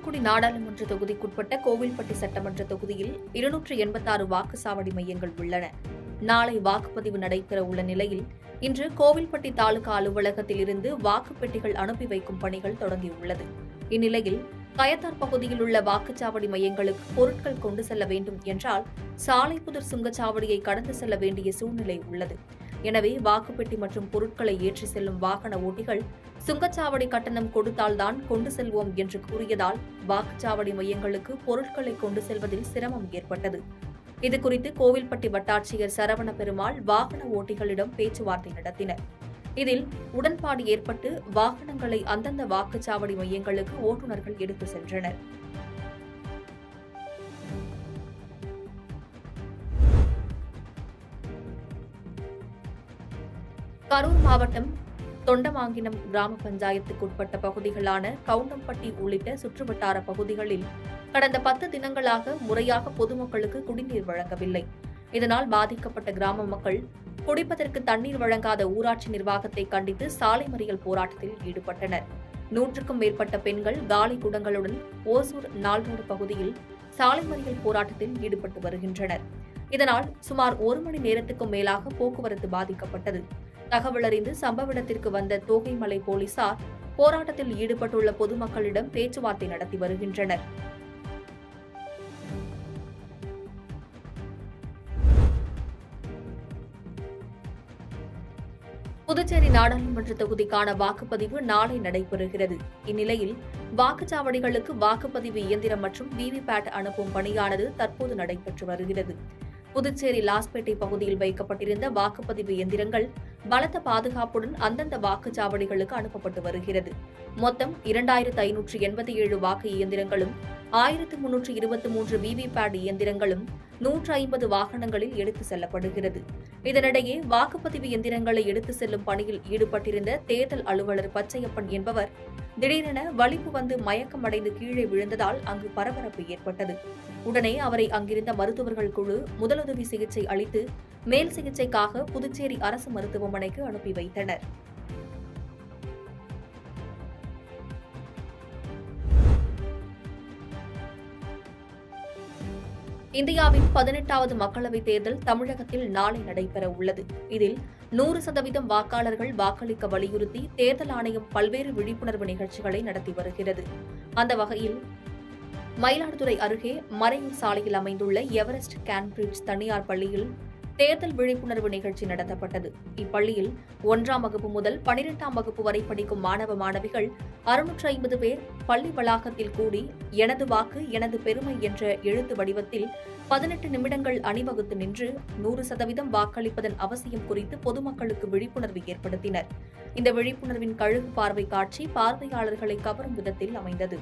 தூத்துக்குடி நாடாளுமன்ற தொகுதிக்குட்பட்ட கோவில்பட்டி சட்டமன்ற தொகுதியில் இருநூற்று எண்பத்தாறு வாக்குச்சாவடி மையங்கள் உள்ளன நாளை வாக்குப்பதிவு நடைபெற உள்ள நிலையில் இன்று கோவில்பட்டி தாலுகா அலுவலகத்தில் இருந்து வாக்குப்பெட்டிகள் அனுப்பி வைக்கும் பணிகள் தொடங்கியுள்ளது இந்நிலையில் கயத்தார் பகுதியில் உள்ள வாக்குச்சாவடி மையங்களுக்கு பொருட்கள் கொண்டு செல்ல வேண்டும் என்றால் சாலைப்புதர் சுங்கச்சாவடியை கடந்து செல்ல வேண்டிய சூழ்நிலை உள்ளது எனவே வாக்குப்பெட்டி மற்றும் பொருட்களை ஏற்றி செல்லும் வாகன ஓட்டிகள் சுங்கச்சாவடி கட்டணம் கொடுத்தால்தான் கொண்டு செல்வோம் என்று கூறியதால் வாக்குச்சாவடி மையங்களுக்கு பொருட்களை கொண்டு செல்வதில் சிரமம் ஏற்பட்டது இதுகுறித்து கோவில்பட்டி வட்டாட்சியர் சரவண பெருமாள் வாகன ஓட்டிகளிடம் பேச்சுவார்த்தை நடத்தினர் இதில் உடன்பாடு ஏற்பட்டு வாகனங்களை அந்தந்த வாக்குச்சாவடி மையங்களுக்கு ஓட்டுநர்கள் எடுத்து சென்றனர் கரூர் மாவட்டம் தொண்டமாங்கினம் கிராம பஞ்சாயத்துக்குட்பட்ட பகுதிகளான கவுண்டம்பட்டி உள்ளிட்ட சுற்றுவட்டார பகுதிகளில் கடந்த பத்து தினங்களாக முறையாக பொதுமக்களுக்கு குடிநீர் வழங்கவில்லை இதனால் பாதிக்கப்பட்ட கிராம மக்கள் குடிப்பதற்கு தண்ணீர் வழங்காத ஊராட்சி நிர்வாகத்தை கண்டித்து சாலை மறியல் போராட்டத்தில் ஈடுபட்டனர் நூற்றுக்கும் மேற்பட்ட பெண்கள் காலி குடங்களுடன் ஓசூர் நால்ரோடு பகுதியில் சாலை மறியல் போராட்டத்தில் ஈடுபட்டு வருகின்றனர் இதனால் சுமார் ஒரு மணி நேரத்துக்கும் மேலாக போக்குவரத்து பாதிக்கப்பட்டது தகவல் அறிந்து சம்பவ இடத்திற்கு வந்த தோகைமலை போலீசார் போராட்டத்தில் ஈடுபட்டுள்ள பொதுமக்களிடம் பேச்சுவார்த்தை நடத்தி வருகின்றனர் புதுச்சேரி நாடாளுமன்ற தொகுதிக்கான வாக்குப்பதிவு நாளை நடைபெறுகிறது இந்நிலையில் வாக்குச்சாவடிகளுக்கு வாக்குப்பதிவு இயந்திரம் மற்றும் விவிபேட் அனுப்பும் பணியானது தற்போது நடைபெற்று வருகிறது புதுச்சேரி லாஸ்பேட்டை பகுதியில் வைக்கப்பட்டிருந்த வாக்குப்பதிவு இயந்திரங்கள் பலத்த பாதுகாப்புடன் அந்தந்த வாக்குச்சாவடிகளுக்கு அனுப்பப்பட்டு வருகிறது மொத்தம் இரண்டாயிரத்து ஐநூற்று எண்பத்தி ஏழு வாக்கு இயந்திரங்களும் ஆயிரத்து முன்னூற்று இருபத்தி மூன்று விவிபேட் இயந்திரங்களும் நூற்று ஐம்பது வாகனங்களில் எடுத்து செல்லப்படுகிறது இதனிடையே வாக்குப்பதிவு இயந்திரங்களை எடுத்து செல்லும் பணியில் ஈடுபட்டிருந்த தேர்தல் அலுவலர் பச்சையப்பன் என்பவர் திடீரென வலிப்பு வந்து மயக்கமடைந்து கீழே விழுந்ததால் அங்கு பரபரப்பு ஏற்பட்டது உடனே அவரை அங்கிருந்த மருத்துவர்கள் குழு முதலுதவி சிகிச்சை அளித்து மேல் சிகிச்சைக்காக புதுச்சேரி அரசு மருத்துவமனைக்கு அனுப்பி வைத்தனர் இந்தியாவின் பதினெட்டாவது மக்களவைத் தேர்தல் தமிழகத்தில் நாளை நடைபெற உள்ளது இதில் நூறு சதவீதம் வாக்காளர்கள் வாக்களிக்க வலியுறுத்தி தேர்தல் ஆணையம் பல்வேறு விழிப்புணர்வு நிகழ்ச்சிகளை நடத்தி வருகிறது அந்த வகையில் மயிலாடுதுறை அருகே மறையூர் சாலையில் அமைந்துள்ள எவரெஸ்ட் கேம்பிரிட்ஜ் தனியார் பள்ளியில் தேர்தல் விழிப்புணர்வு நிகழ்ச்சி நடத்தப்பட்டது இப்பள்ளியில் ஒன்றாம் வகுப்பு முதல் பனிரெண்டாம் வகுப்பு வரை படிக்கும் மாணவ மாணவிகள் அறுநூற்று ஐம்பது பேர் பள்ளி வளாகத்தில் கூடி எனது வாக்கு எனது பெருமை என்ற எழுத்து வடிவத்தில் பதினெட்டு நிமிடங்கள் அணிவகுத்து நின்று நூறு சதவீதம் வாக்களிப்பதன் அவசியம் குறித்து பொதுமக்களுக்கு விழிப்புணர்வு ஏற்படுத்தினர் இந்த விழிப்புணர்வின் கழுகு பார்வை காட்சி பார்வையாளர்களை கவரும் விதத்தில் அமைந்தது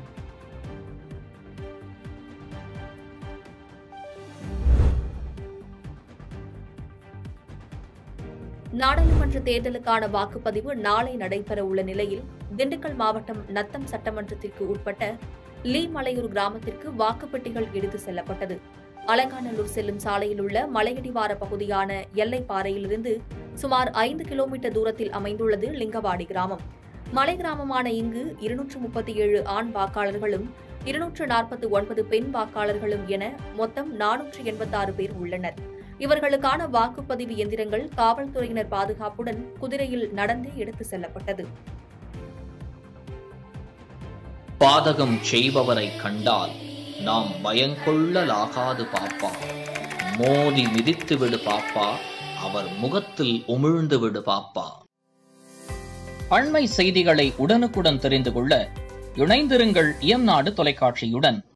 நாடாளுமன்ற தேர்தலுக்கான வாக்குப்பதிவு நாளை நடைபெற உள்ள நிலையில் திண்டுக்கல் மாவட்டம் நத்தம் சட்டமன்றத்திற்கு உட்பட்ட லீ மலையூர் கிராமத்திற்கு வாக்குப்பெட்டிகள் எடுத்து செல்லப்பட்டது அலங்காநல்லூர் செல்லும் சாலையில் உள்ள மலையடிவார பகுதியான எல்லைப்பாறையிலிருந்து சுமார் ஐந்து கிலோமீட்டர் தூரத்தில் அமைந்துள்ளது லிங்கவாடி கிராமம் மலை கிராமமான இங்கு இருநூற்று முப்பத்தி ஏழு ஆண் வாக்காளர்களும் இருநூற்று நாற்பத்தி ஒன்பது பெண் வாக்காளர்களும் என மொத்தம் நானூற்று எண்பத்தாறு பேர் உள்ளனர் இவர்களுக்கான வாக்குப்பதிவு எந்திரங்கள் காவல்துறையினர் பாதுகாப்புடன் குதிரையில் நடந்தே எடுத்து செல்லப்பட்டது பாதகம் செய்பவரை கண்டால் நாம் பயங்கொள்ளலாகாது பாப்பா மோதி மிதித்து விடு பாப்பா அவர் முகத்தில் உமிழ்ந்து விடு பாப்பா அண்மை செய்திகளை உடனுக்குடன் தெரிந்து கொள்ள இணைந்திருங்கள் இயம்நாடு தொலைக்காட்சியுடன்